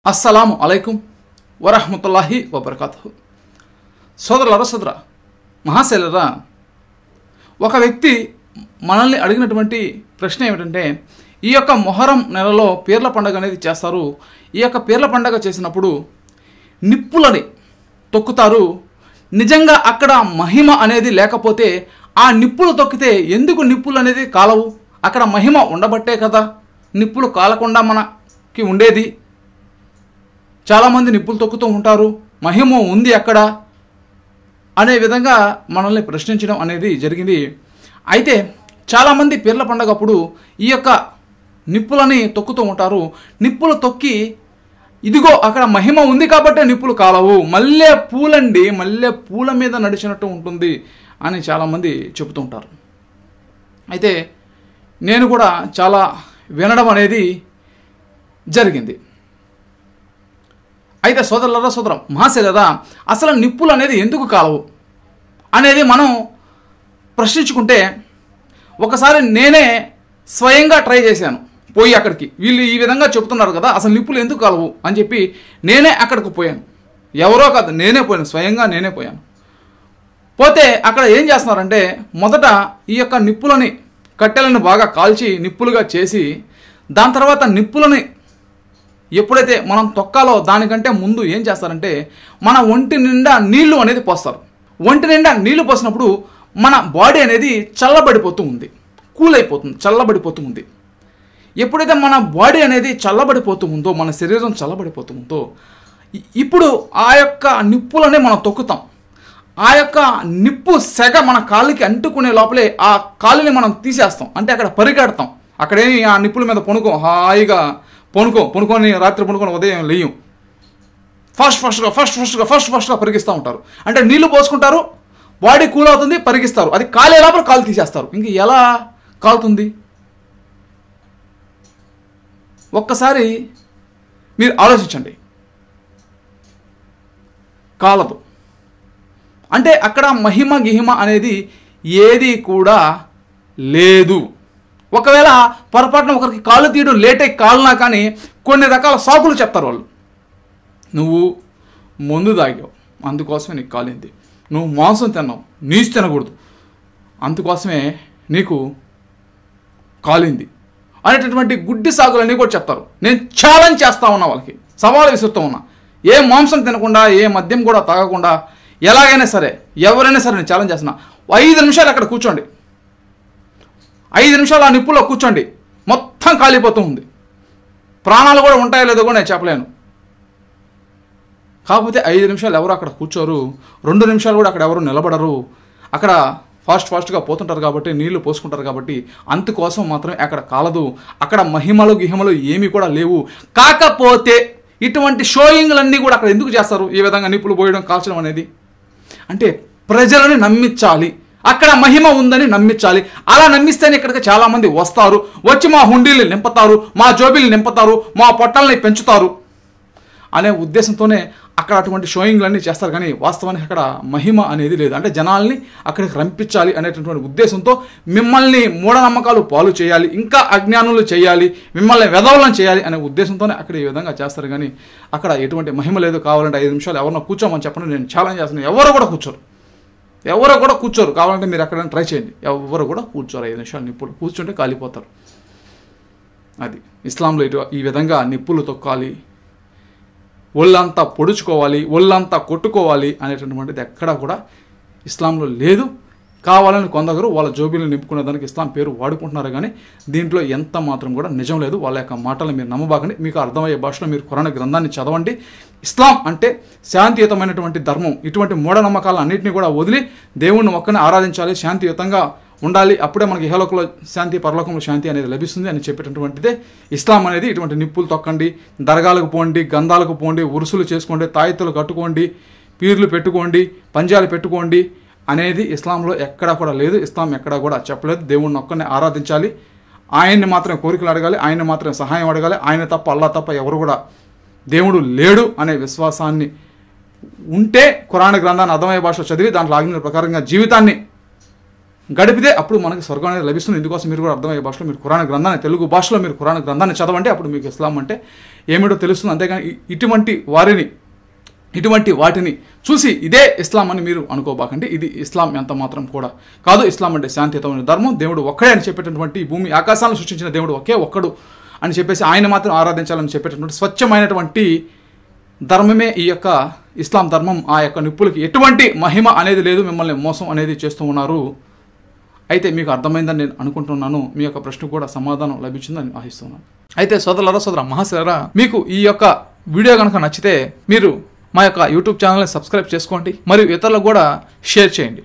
అస్సలాము అలైకుం వరహమతుల్లాహి వబర్కాతు సోదరులరా సోదర మహాశైలరా ఒక వ్యక్తి మనల్ని అడిగినటువంటి ప్రశ్న ఏమిటంటే ఈ యొక్క మొహరం నెలలో పీర్ల పండగ అనేది చేస్తారు ఈ యొక్క పీర్ల పండగ చేసినప్పుడు నిప్పులని తొక్కుతారు నిజంగా అక్కడ మహిమ అనేది లేకపోతే ఆ నిప్పులు తొక్కితే ఎందుకు నిప్పులు అనేది కాలవు అక్కడ మహిమ ఉండబట్టే కదా నిప్పులు కాలకుండా మనకి ఉండేది చాలామంది నిప్పులు తొక్కుతూ ఉంటారు మహిమ ఉంది అక్కడ అనే విధంగా మనల్ని ప్రశ్నించడం అనేది జరిగింది అయితే చాలామంది పీర్ల పండగ అప్పుడు ఈ యొక్క నిప్పులని తొక్కుతూ ఉంటారు నిప్పులు తొక్కి ఇదిగో అక్కడ మహిమ ఉంది కాబట్టే నిప్పులు కాలవు మల్లె పూలండి మల్లె పూల మీద నడిచినట్టు ఉంటుంది అని చాలామంది చెబుతూ ఉంటారు అయితే నేను కూడా చాలా వినడం అనేది జరిగింది అయితే సోదరులరా సోదరం మహాశైలరా అసలు నిప్పులు అనేది ఎందుకు కాలవు అనేది మనం ప్రశ్నించుకుంటే ఒకసారి నేనే స్వయంగా ట్రై చేశాను పోయి అక్కడికి వీళ్ళు ఈ విధంగా చెప్తున్నారు కదా అసలు నిప్పులు ఎందుకు కలవు అని చెప్పి నేనే అక్కడికి పోయాను ఎవరో కాదు నేనే పోయాను స్వయంగా నేనే పోయాను పోతే అక్కడ ఏం చేస్తున్నారంటే మొదట ఈ యొక్క నిప్పులని కట్టెలను బాగా కాల్చి నిప్పులుగా చేసి దాని తర్వాత నిప్పులని ఎప్పుడైతే మనం తొక్కాలో దానికంటే ముందు ఏం చేస్తారంటే మన ఒంటి నిండా నీళ్లు అనేది పోస్తారు ఒంటి నిండా నీళ్లు పోసినప్పుడు మన బాడీ అనేది చల్లబడిపోతూ ఉంది కూల్ అయిపోతుంది చల్లబడిపోతూ ఉంది ఎప్పుడైతే మన బాడీ అనేది చల్లబడిపోతూ ఉందో మన శరీరం చల్లబడిపోతూ ఉందో ఇ- ఇప్పుడు ఆ యొక్క నిప్పులనే మనం తొక్కుతాం ఆ యొక్క నిప్పు సెగ మన కాళ్ళకి అంటుకునే లోపలే ఆ కాలుని మనం తీసేస్తాం అంటే అక్కడ పరిగెడతాం అక్కడేమి ఆ నిప్పుల మీద పనుకో హాయిగా పనుకో పనుకొని రాత్రి పనుకొని ఉదయం లేయం ఫాస్ట్ ఫాస్ట్గా ఫస్ట్ ఫాస్ట్గా ఫస్ట్ ఫాస్ట్గా పరిగిస్తూ ఉంటారు అంటే నీళ్లు పోసుకుంటారు బాడీ కూల్ అవుతుంది పరిగిస్తారు అది కాలే లోపల కాలు తీసేస్తారు ఇంక ఎలా కాలుతుంది ఒక్కసారి మీరు ఆలోచించండి కాలదు అంటే అక్కడ మహిమ గిహిమ అనేది ఏది కూడా లేదు ఒకవేళ పొరపాటున ఒకరికి కాళ్ళు తీయడం లేట్ అయి కాలునా కానీ కొన్ని రకాల సాకులు చెప్తారు వాళ్ళు నువ్వు మందు తాగావు అందుకోసమే నీకు కాలింది నువ్వు మాంసం తిన్నావు నీసు తినకూడదు అందుకోసమే నీకు కాలింది అనేటటువంటి గుడ్డి సాగులన్నీ కూడా చెప్తారు నేను ఛాలెంజ్ చేస్తా ఉన్నా వాళ్ళకి సవాలు విసురుతూ ఉన్నా ఏ మాంసం తినకుండా ఏ మద్యం కూడా తాగకుండా ఎలాగైనా సరే ఎవరైనా సరే నేను ఛాలెంజ్ చేస్తున్నా ఐదు నిమిషాలు అక్కడ కూర్చోండి ఐదు నిమిషాలు ఆ నిప్పులో కూర్చోండి మొత్తం కాలిపోతూ ఉంది ప్రాణాలు కూడా ఉంటాయో లేదో కూడా నేను చెప్పలేను కాకపోతే ఐదు నిమిషాలు ఎవరు అక్కడ కూర్చోరు రెండు నిమిషాలు కూడా అక్కడ ఎవరు నిలబడరు అక్కడ ఫాస్ట్ ఫాస్ట్గా పోతుంటారు కాబట్టి నీళ్లు పోసుకుంటారు కాబట్టి అందుకోసం మాత్రమే అక్కడ కాలదు అక్కడ మహిమలు గిహిమలు ఏమీ కూడా లేవు కాకపోతే ఇటువంటి షోయింగ్లన్నీ కూడా అక్కడ ఎందుకు చేస్తారు ఈ విధంగా నిప్పులు పోయడం కాల్చడం అనేది అంటే ప్రజలని నమ్మించాలి అక్కడ మహిమ ఉందని నమ్మించాలి అలా నమ్మిస్తేనే ఇక్కడికి చాలామంది వస్తారు వచ్చి మా హుండీలు నింపుతారు మా జోబీలు నింపుతారు మా పొట్టల్ని పెంచుతారు అనే ఉద్దేశంతోనే అక్కడ అటువంటి షోయింగ్లన్నీ చేస్తారు కానీ వాస్తవానికి అక్కడ మహిమ అనేది లేదు అంటే జనాల్ని అక్కడికి రంపించాలి అనేటటువంటి ఉద్దేశంతో మిమ్మల్ని మూఢనమ్మకాలు పాలు చేయాలి ఇంకా అజ్ఞానులు చేయాలి మిమ్మల్ని వెధవలం చేయాలి అనే ఉద్దేశంతోనే అక్కడ ఈ విధంగా చేస్తారు కానీ అక్కడ ఎటువంటి మహిమ లేదు కావాలంటే ఐదు నిమిషాలు ఎవరినో కూర్చోమని చెప్పండి నేను ఛాలెంజ్ చేస్తున్నాను ఎవరు కూడా కూర్చోరు ఎవరు కూడా కూర్చోరు కావాలంటే మీరు ఎక్కడైనా ట్రై చేయండి ఎవరు కూడా కూర్చోరు ఐదు నిమిషాలు నిప్పులు కూర్చుంటే కాలిపోతారు అది ఇస్లాంలో ఇటు ఈ విధంగా నిప్పులు తొక్కాలి ఒళ్ళంతా పొడుచుకోవాలి ఒళ్ళంతా కొట్టుకోవాలి అనేటటువంటిది ఎక్కడా కూడా ఇస్లాంలో లేదు కావాలని కొందరు వాళ్ళ జోబీలు నింపుకునే దానికి ఇస్లాం పేరు వాడుకుంటున్నారు కానీ దీంట్లో ఎంత మాత్రం కూడా నిజం లేదు వాళ్ళ యొక్క మాటలు మీరు నమ్మబాకండి మీకు అర్థమయ్యే భాషలో మీరు కొరణ గ్రంథాన్ని చదవండి ఇస్లాం అంటే శాంతియుతమైనటువంటి ధర్మం ఇటువంటి మూఢనమ్మకాలను అన్నింటినీ కూడా వదిలి దేవుణ్ణి ఒక్కనే ఆరాధించాలి శాంతియుతంగా ఉండాలి అప్పుడే మనకి ఇహలోకంలో శాంతి పరలోకంలో శాంతి అనేది లభిస్తుంది అని చెప్పేటటువంటిదే ఇస్లాం అనేది ఇటువంటి నిప్పులు తొక్కండి దర్గాలకు పోండి గంధాలకు పోండి ఉరుసులు చేసుకోండి తాయిత్తులు కట్టుకోండి పీర్లు పెట్టుకోండి పంజాలు పెట్టుకోండి అనేది ఇస్లాంలో ఎక్కడా కూడా లేదు ఇస్లాం ఎక్కడా కూడా చెప్పలేదు దేవుణ్ణి ఒక్కనే ఆరాధించాలి ఆయన్ని మాత్రమే కోరికలు అడగాలి ఆయన్ని మాత్రమే సహాయం అడగాలి ఆయన తప్ప అల్లా తప్ప ఎవరు కూడా దేవుడు లేడు అనే విశ్వాసాన్ని ఉంటే ఖురాన్ గ్రంథాన్ని అర్థమయ్యే భాషలో చదివి దాంట్లో ఆగిన ప్రకారంగా జీవితాన్ని గడిపితే అప్పుడు మనకి స్వర్గం అనేది లభిస్తుంది ఇందుకోసం మీరు కూడా అర్థమయ్యే భాషలో మీరు కురాన్ గ్రంథాన్ని తెలుగు భాషలో మీరు కురాన్ గ్రంథాన్ని చదవండి అప్పుడు మీకు ఇస్లాం అంటే ఏమిటో తెలుస్తుంది అంతేగాని ఇ- ఇటువంటి వారిని ఇటువంటి వాటిని చూసి ఇదే ఇస్లాం అని మీరు అనుకోబాకండి ఇది ఇస్లాం ఎంత మాత్రం కూడా కాదు ఇస్లాం అంటే శాంతియుతమైన ధర్మం దేవుడు ఒక్కడే అని చెప్పేటటువంటి ఈ భూమి ఆకాశాలను సృష్టించిన దేవుడు ఒకే ఒక్కడు అని చెప్పేసి ఆయన మాత్రం ఆరాధించాలని చెప్పేటటువంటి స్వచ్ఛమైనటువంటి ధర్మమే ఈ యొక్క ఇస్లాం ధర్మం ఆ యొక్క నిప్పులకి ఎటువంటి మహిమ అనేది లేదు మిమ్మల్ని మోసం అనేది చేస్తూ ఉన్నారు అయితే మీకు అర్థమైందని నేను అనుకుంటున్నాను మీ యొక్క ప్రశ్నకు కూడా సమాధానం లభించిందని ఆశిస్తున్నాను అయితే సోదరులారా సోదర మహాశిలరా మీకు ఈ యొక్క వీడియో కనుక నచ్చితే మీరు మా యొక్క యూట్యూబ్ ఛానల్ని సబ్స్క్రైబ్ చేసుకోండి మరియు ఇతరులకు కూడా షేర్ చేయండి